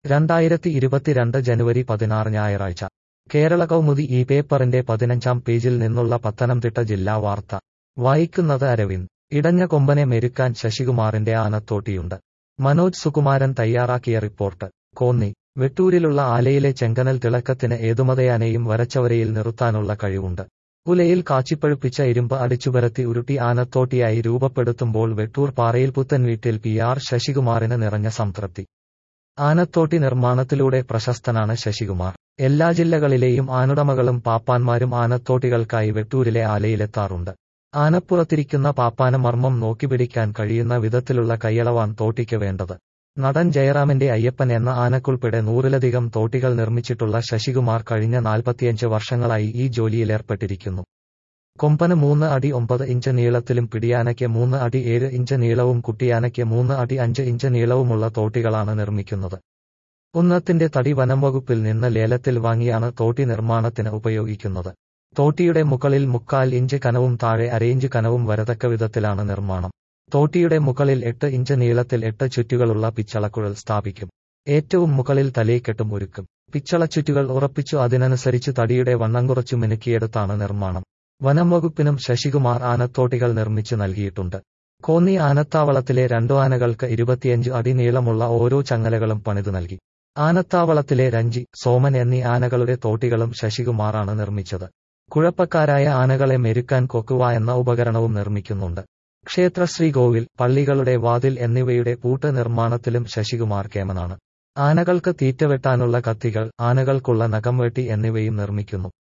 രണ്ടായിരത്തി ഇരുപത്തിരണ്ട് ജനുവരി പതിനാറ് ഞായറാഴ്ച കേരള കൗമുദി ഈ പേപ്പറിന്റെ പതിനഞ്ചാം പേജിൽ നിന്നുള്ള പത്തനംതിട്ട ജില്ലാ വാർത്ത വായിക്കുന്നത് അരവിന്ദ് ഇടഞ്ഞ കൊമ്പനെ മെരുക്കാൻ ശശികുമാറിന്റെ ആനത്തോട്ടിയുണ്ട് മനോജ് സുകുമാരൻ തയ്യാറാക്കിയ റിപ്പോർട്ട് കോന്നി വെട്ടൂരിലുള്ള ആലയിലെ ചെങ്കനൽ തിളക്കത്തിന് ഏതുമതയാനെയും വരച്ചവരയിൽ നിർത്താനുള്ള കഴിവുണ്ട് ഉലയിൽ കാച്ചിപ്പഴുപ്പിച്ച ഇരുമ്പ് അടിച്ചുപരത്തി ഉരുട്ടി ആനത്തോട്ടിയായി രൂപപ്പെടുത്തുമ്പോൾ വെട്ടൂർ പാറയിൽ പുത്തൻ വീട്ടിൽ പി ആർ ശശികുമാറിന് നിറഞ്ഞ സംതൃപ്തി ആനത്തോട്ടി നിർമ്മാണത്തിലൂടെ പ്രശസ്തനാണ് ശശികുമാർ എല്ലാ ജില്ലകളിലെയും ആനുടമകളും പാപ്പാന്മാരും ആനത്തോട്ടികൾക്കായി വെട്ടൂരിലെ ആലയിലെത്താറുണ്ട് ആനപ്പുറത്തിരിക്കുന്ന പാപ്പാന മർമ്മം നോക്കിപ്പിടിക്കാൻ കഴിയുന്ന വിധത്തിലുള്ള കയ്യളവാൻ തോട്ടിക്ക് വേണ്ടത് നടൻ ജയറാമിന്റെ അയ്യപ്പൻ എന്ന ആനക്കുൾപ്പെടെ നൂറിലധികം തോട്ടികൾ നിർമ്മിച്ചിട്ടുള്ള ശശികുമാർ കഴിഞ്ഞ നാൽപ്പത്തിയഞ്ച് വർഷങ്ങളായി ഈ ജോലിയിലേർപ്പെട്ടിരിക്കുന്നു കൊമ്പന് മൂന്ന് അടി ഒമ്പത് ഇഞ്ച് നീളത്തിലും പിടിയാനയ്ക്ക് മൂന്ന് അടി ഏഴ് ഇഞ്ച് നീളവും കുട്ടിയാനയ്ക്ക് മൂന്ന് അടി അഞ്ച് ഇഞ്ച് നീളവുമുള്ള തോട്ടികളാണ് നിർമ്മിക്കുന്നത് ഉന്നത്തിന്റെ തടി വനം വകുപ്പിൽ നിന്ന് ലേലത്തിൽ വാങ്ങിയാണ് തോട്ടി നിർമ്മാണത്തിന് ഉപയോഗിക്കുന്നത് തോട്ടിയുടെ മുകളിൽ മുക്കാൽ ഇഞ്ച് കനവും താഴെ അരയിഞ്ച് കനവും വരതക്ക വിധത്തിലാണ് നിർമ്മാണം തോട്ടിയുടെ മുകളിൽ എട്ട് ഇഞ്ച് നീളത്തിൽ എട്ട് ചുറ്റുകളുള്ള പിച്ചളക്കുഴൽ സ്ഥാപിക്കും ഏറ്റവും മുകളിൽ തലേക്കെട്ടും ഒരുക്കും പിച്ചളച്ചുറ്റുകൾ ഉറപ്പിച്ചു അതിനനുസരിച്ച് തടിയുടെ വണ്ണം കുറച്ചു മിനുക്കിയെടുത്താണ് നിർമ്മാണം വനം വകുപ്പിനും ശശികുമാർ ആനത്തോട്ടികൾ നിർമ്മിച്ചു നൽകിയിട്ടുണ്ട് കോന്നി ആനത്താവളത്തിലെ രണ്ടു ആനകൾക്ക് ഇരുപത്തിയഞ്ച് അടി നീളമുള്ള ഓരോ ചങ്ങലകളും പണിതു നൽകി ആനത്താവളത്തിലെ രഞ്ജി സോമൻ എന്നീ ആനകളുടെ തോട്ടികളും ശശികുമാറാണ് നിർമ്മിച്ചത് കുഴപ്പക്കാരായ ആനകളെ മെരുക്കാൻ കൊക്കുവ എന്ന ഉപകരണവും നിർമ്മിക്കുന്നുണ്ട് ക്ഷേത്ര ശ്രീകോവിൽ പള്ളികളുടെ വാതിൽ എന്നിവയുടെ പൂട്ട് നിർമ്മാണത്തിലും ശശികുമാർ കേമനാണ് ആനകൾക്ക് തീറ്റ വെട്ടാനുള്ള കത്തികൾ ആനകൾക്കുള്ള നഖം വെട്ടി എന്നിവയും നിർമ്മിക്കുന്നു